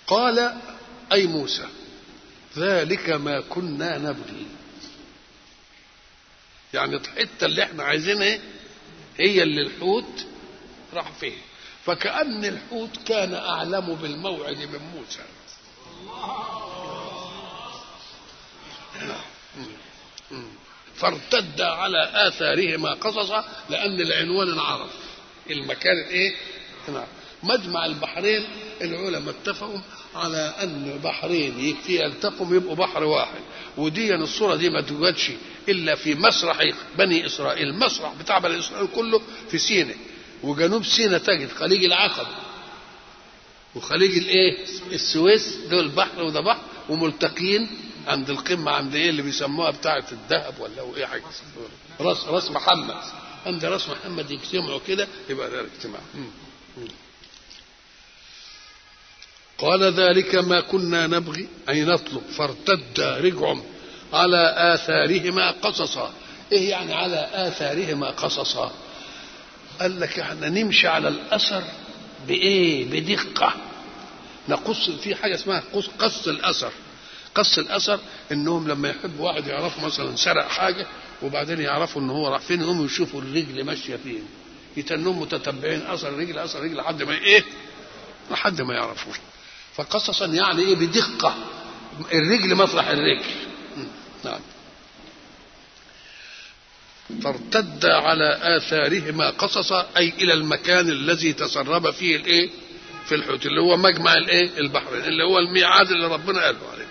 قال أي موسى ذلك ما كنا نبغي يعني الحتة اللي احنا عايزينها ايه هي اللي الحوت راح فيه فكأن الحوت كان أعلم بالموعد من موسى فارتد على آثارهما قصصا لأن العنوان انعرف المكان ايه انعرف مجمع البحرين العلماء اتفقوا على ان بحرين يكفي يلتقوا يبقوا بحر واحد ودي الصوره دي ما توجدش الا في مسرح بني اسرائيل المسرح بتاع بني اسرائيل كله في سيناء وجنوب سيناء تجد خليج العقبه وخليج الايه السويس دول بحر وده بحر وملتقين عند القمه عند ايه اللي بيسموها بتاعه الذهب ولا هو ايه حاجه راس راس محمد عند راس محمد يجتمعوا كده يبقى ده الاجتماع قال ذلك ما كنا نبغي أي نطلب فارتد رجعهم على آثارهما قصصا إيه يعني على آثارهما قصصا قال لك احنا نمشي على الأثر بإيه بدقة نقص في حاجة اسمها قص, قص الأثر قص الأثر إنهم لما يحب واحد يعرفوا مثلا سرق حاجة وبعدين يعرفوا إن هو راح فين هم يشوفوا الرجل ماشية فين يتنهم متتبعين أثر الرجل أثر الرجل لحد ما إيه لحد ما يعرفوه فقصصا يعني ايه بدقه الرجل مطرح الرجل نعم فارتد على اثارهما قصصا اي الى المكان الذي تسرب فيه الايه في الحوت اللي هو مجمع الايه البحرين اللي هو الميعاد اللي ربنا قاله عليه